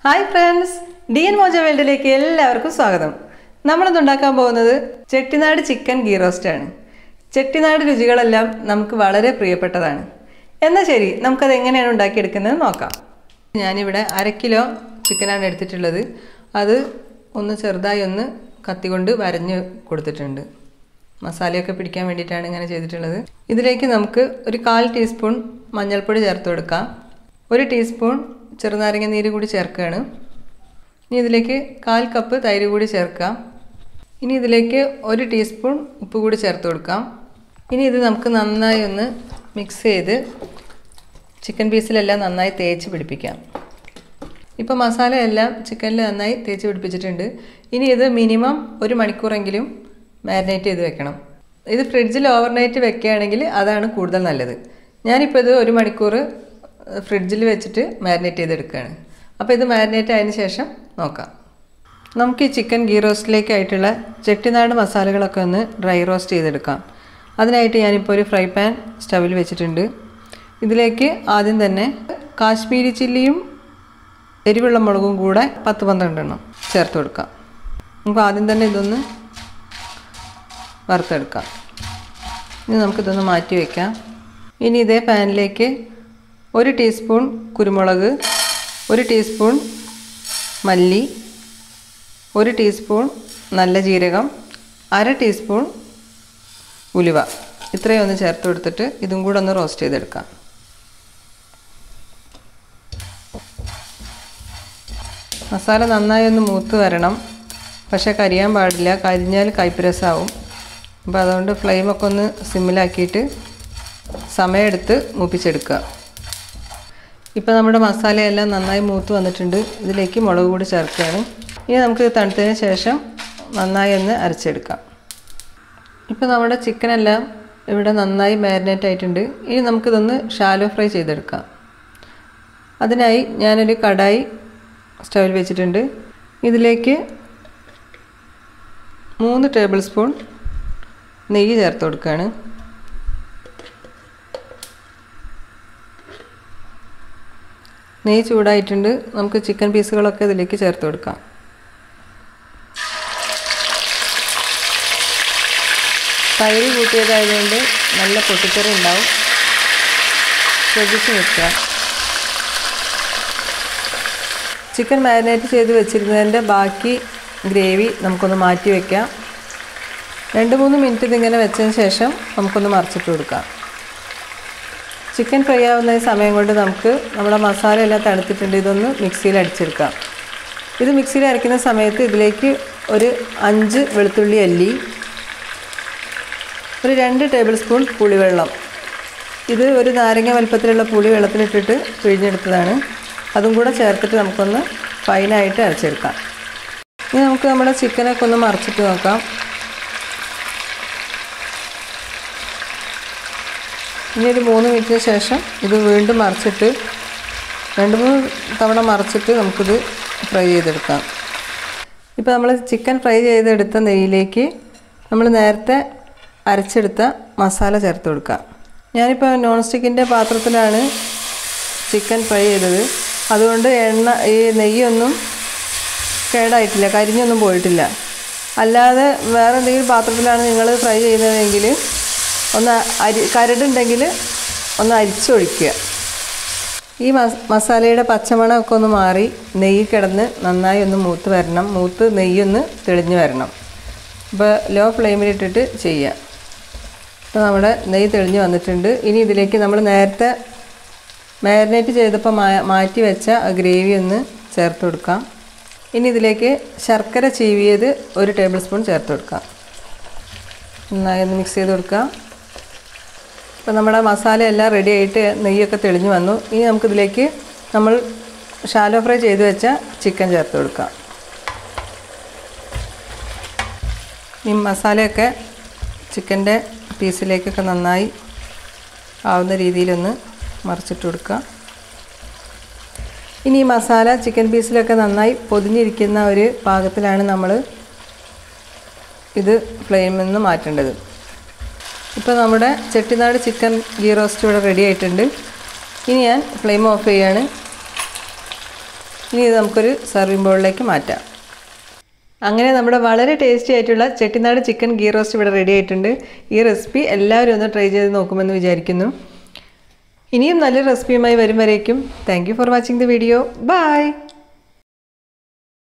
hi friends D N മോജ വേൾഡിലേക്ക് എല്ലാവർക്കും സ്വാഗതം നമ്മളിന്ന് ഉണ്ടാക്കാൻ പോകുന്നത് ചെട്ടിനാട് ചിക്കൻ ഗീ റോസ്റ്റ് ആണ് ചെട്ടിനാട് രുചികളെല്ലാം നമുക്ക് വളരെ പ്രിയപ്പെട്ടതാണ് എന്നാൽ ശരി നമുക്കത് എങ്ങനെയാണ് ഉണ്ടാക്കിയെടുക്കുന്നത് നോക്കാം ഞാനിവിടെ അര കിലോ ചിക്കനാണ് എടുത്തിട്ടുള്ളത് അത് ഒന്ന് ചെറുതായി ഒന്ന് കത്തി കൊണ്ട് വരഞ്ഞ് കൊടുത്തിട്ടുണ്ട് മസാലയൊക്കെ പിടിക്കാൻ വേണ്ടിയിട്ടാണ് ഇങ്ങനെ ചെയ്തിട്ടുള്ളത് ഇതിലേക്ക് നമുക്ക് ഒരു കാൽ ടീസ്പൂൺ മഞ്ഞൾപ്പൊടി ചേർത്ത് കൊടുക്കാം ഒരു ടീസ്പൂൺ ചെറുനാരങ്ങ നീര് കൂടി ചേർക്കുകയാണ് ഇനി ഇതിലേക്ക് കാൽ കപ്പ് തൈര് കൂടി ചേർക്കാം ഇനി ഇതിലേക്ക് ഒരു ടീസ്പൂൺ ഉപ്പ് കൂടി ചേർത്ത് കൊടുക്കാം ഇനി ഇത് നമുക്ക് നന്നായി ഒന്ന് മിക്സ് ചെയ്ത് ചിക്കൻ പീസിലെല്ലാം നന്നായി തേച്ച് പിടിപ്പിക്കാം ഇപ്പോൾ മസാല എല്ലാം ചിക്കനിൽ നന്നായി തേച്ച് പിടിപ്പിച്ചിട്ടുണ്ട് ഇനി ഇത് മിനിമം ഒരു മണിക്കൂറെങ്കിലും മാരിനേറ്റ് ചെയ്ത് വെക്കണം ഇത് ഫ്രിഡ്ജിൽ ഓവർനൈറ്റ് വെക്കുകയാണെങ്കിൽ അതാണ് കൂടുതൽ നല്ലത് ഞാനിപ്പോൾ ഇത് ഒരു മണിക്കൂർ ഫ്രിഡ്ജിൽ വെച്ചിട്ട് മാരിനേറ്റ് ചെയ്തെടുക്കുകയാണ് അപ്പോൾ ഇത് മാരിനേറ്റ് ആയതിന് ശേഷം നോക്കാം നമുക്ക് ഈ ചിക്കൻ ഗീ റോസ്റ്റിലേക്കായിട്ടുള്ള ചെട്ടിനാട് മസാലകളൊക്കെ ഒന്ന് ഡ്രൈ റോസ്റ്റ് ചെയ്തെടുക്കാം അതിനായിട്ട് ഞാനിപ്പോൾ ഒരു ഫ്രൈ പാൻ സ്റ്റവിൽ വെച്ചിട്ടുണ്ട് ഇതിലേക്ക് ആദ്യം തന്നെ കാശ്മീരി ചില്ലിയും എരിവുള്ള മുളകും കൂടെ പത്ത് പന്ത്രണ്ടെണ്ണം ചേർത്ത് കൊടുക്കാം നമുക്ക് ആദ്യം തന്നെ ഇതൊന്ന് വറുത്തെടുക്കാം ഇനി നമുക്കിതൊന്ന് മാറ്റി വയ്ക്കാം ഇനി ഇതേ പാനിലേക്ക് ഒരു ടീസ്പൂൺ കുരുമുളക് ഒരു ടീസ്പൂൺ മല്ലി ഒരു ടീസ്പൂൺ നല്ല ജീരകം അര ടീസ്പൂൺ ഉലുവ ഇത്രയും ഒന്ന് ചേർത്ത് കൊടുത്തിട്ട് ഇതും കൂടെ ഒന്ന് റോസ്റ്റ് ചെയ്തെടുക്കാം മസാല നന്നായി ഒന്ന് മൂത്ത് വരണം പക്ഷേ കരിയാൻ പാടില്ല കരിഞ്ഞാൽ കയ്പരസാവും അപ്പോൾ അതുകൊണ്ട് ഫ്ലെയിമൊക്കെ ഒന്ന് സിമ്മിലാക്കിയിട്ട് സമയമെടുത്ത് മൂപ്പിച്ചെടുക്കുക ഇപ്പോൾ നമ്മുടെ മസാലയെല്ലാം നന്നായി മൂത്ത് വന്നിട്ടുണ്ട് ഇതിലേക്ക് മുളക് കൂടി ചേർക്കുകയാണ് ഇനി നമുക്ക് തണുത്തതിന് ശേഷം നന്നായി ഒന്ന് അരച്ചെടുക്കാം ഇപ്പോൾ നമ്മുടെ ചിക്കനെല്ലാം ഇവിടെ നന്നായി മാരിനേറ്റ് ആയിട്ടുണ്ട് ഇനി നമുക്കിതൊന്ന് ഷാലോ ഫ്രൈ ചെയ്തെടുക്കാം അതിനായി ഞാനൊരു കടായി സ്റ്റവിൽ വെച്ചിട്ടുണ്ട് ഇതിലേക്ക് മൂന്ന് ടേബിൾ സ്പൂൺ നെയ്യ് ചേർത്ത് കൊടുക്കുകയാണ് നെയ്യ് ചൂടായിട്ടുണ്ട് നമുക്ക് ചിക്കൻ പീസുകളൊക്കെ ഇതിലേക്ക് ചേർത്ത് കൊടുക്കാം തൈര് കൂട്ടിയതായതുകൊണ്ട് നല്ല പൊട്ടിക്കറി ഉണ്ടാവും ശ്രദ്ധിച്ച് നിൽക്കുക ചിക്കൻ മാരിനേറ്റ് ചെയ്ത് വെച്ചിരുന്നതിൻ്റെ ബാക്കി ഗ്രേവി നമുക്കൊന്ന് മാറ്റി വയ്ക്കാം രണ്ട് മൂന്ന് മിനിറ്റ് ഇതിങ്ങനെ വെച്ചതിന് ശേഷം നമുക്കൊന്ന് മറിച്ചിട്ട് കൊടുക്കാം ചിക്കൻ ഫ്രൈ ആവുന്ന സമയം കൊണ്ട് നമുക്ക് നമ്മുടെ മസാല എല്ലാം തണുത്തിട്ടുണ്ട് ഇതൊന്ന് മിക്സിയിൽ അടിച്ചെടുക്കാം ഇത് മിക്സിയിൽ അരയ്ക്കുന്ന സമയത്ത് ഇതിലേക്ക് ഒരു അഞ്ച് വെളുത്തുള്ളി അല്ലി ഒരു രണ്ട് ടേബിൾ സ്പൂൺ പുളിവെള്ളം ഇത് ഒരു നാരങ്ങ വലുപ്പത്തിലുള്ള പുളി വെള്ളത്തിലിട്ടിട്ട് പിഴിഞ്ഞെടുത്തതാണ് അതും കൂടെ ചേർത്തിട്ട് നമുക്കൊന്ന് ഫൈനായിട്ട് അരച്ചെടുക്കാം ഇനി നമുക്ക് നമ്മുടെ ചിക്കനൊക്കെ ഒന്ന് മറിച്ചിട്ട് നോക്കാം ഇനി ഒരു മൂന്ന് മിനിറ്റിന് ശേഷം ഇത് വീണ്ടും മറിച്ചിട്ട് രണ്ട് മൂന്ന് തവണ മറിച്ചിട്ട് നമുക്കിത് ഫ്രൈ ചെയ്തെടുക്കാം ഇപ്പോൾ നമ്മൾ ചിക്കൻ ഫ്രൈ ചെയ്തെടുത്ത നെയ്യിലേക്ക് നമ്മൾ നേരത്തെ അരച്ചെടുത്ത മസാല ചേർത്ത് കൊടുക്കാം ഞാനിപ്പോൾ നോൺ സ്റ്റിക്കിൻ്റെ പാത്രത്തിലാണ് ചിക്കൻ ഫ്രൈ ചെയ്തത് അതുകൊണ്ട് എണ്ണ ഈ നെയ്യൊന്നും കേടായിട്ടില്ല കരിഞ്ഞൊന്നും പോയിട്ടില്ല അല്ലാതെ വേറെ എന്തെങ്കിലും പാത്രത്തിലാണ് നിങ്ങൾ ഫ്രൈ ചെയ്യുന്നതെങ്കിൽ ഒന്ന് അരി കരടുണ്ടെങ്കിൽ ഒന്ന് അരിച്ചൊഴിക്കുക ഈ മസാലയുടെ പച്ചമണമൊക്കെ ഒന്ന് മാറി നെയ്യ് കിടന്ന് നന്നായി ഒന്ന് മൂത്ത് വരണം മൂത്ത് നെയ്യൊന്ന് തെളിഞ്ഞ് വരണം ഇപ്പോൾ ലോ ഫ്ലെയിമിലിട്ടിട്ട് ചെയ്യുക ഇപ്പോൾ നമ്മുടെ നെയ്യ് തെളിഞ്ഞ് വന്നിട്ടുണ്ട് ഇനി ഇതിലേക്ക് നമ്മൾ നേരത്തെ മാരിനേറ്റ് ചെയ്തപ്പോൾ മാറ്റി വെച്ച ഗ്രേവി ഒന്ന് ചേർത്ത് കൊടുക്കാം ഇനി ഇതിലേക്ക് ശർക്കര ചീവിയത് ഒരു ടേബിൾ സ്പൂൺ ചേർത്ത് കൊടുക്കാം നന്നായി ഒന്ന് മിക്സ് ചെയ്ത് കൊടുക്കാം ഇപ്പോൾ നമ്മുടെ മസാല എല്ലാം റെഡി ആയിട്ട് നെയ്യൊക്കെ തെളിഞ്ഞ് വന്നു ഇനി നമുക്കിതിലേക്ക് നമ്മൾ ഷാലോ ഫ്രൈ ചെയ്ത് വെച്ച ചിക്കൻ ചേർത്ത് കൊടുക്കാം ഈ മസാലയൊക്കെ ചിക്കൻ്റെ പീസിലേക്കൊക്കെ നന്നായി ആവുന്ന രീതിയിലൊന്ന് മറിച്ചിട്ട് കൊടുക്കുക ഇനി ഈ മസാല ചിക്കൻ പീസിലൊക്കെ നന്നായി പൊതിഞ്ഞിരിക്കുന്ന ഒരു പാകത്തിലാണ് നമ്മൾ ഇത് ഫ്ലെയിമിൽ നിന്ന് മാറ്റേണ്ടത് ഇപ്പോൾ നമ്മുടെ ചെട്ടിനാട് ചിക്കൻ ഗീ റോസ്റ്റ് ഇവിടെ റെഡി ആയിട്ടുണ്ട് ഇനി ഞാൻ ഫ്ലെയിം ഓഫ് ചെയ്യാണ് ഇനി ഇത് നമുക്കൊരു സർവിംഗ് ബൗളിലേക്ക് മാറ്റാം അങ്ങനെ നമ്മുടെ വളരെ ടേസ്റ്റി ആയിട്ടുള്ള ചെട്ടിനാട് ചിക്കൻ ഗീ റോസ്റ്റ് ഇവിടെ റെഡി ആയിട്ടുണ്ട് ഈ റെസിപ്പി എല്ലാവരും ഒന്ന് ട്രൈ ചെയ്ത് നോക്കുമെന്ന് വിചാരിക്കുന്നു ഇനിയും നല്ലൊരു റെസിപ്പിയുമായി വരും വരേക്കും thank you for watching the video by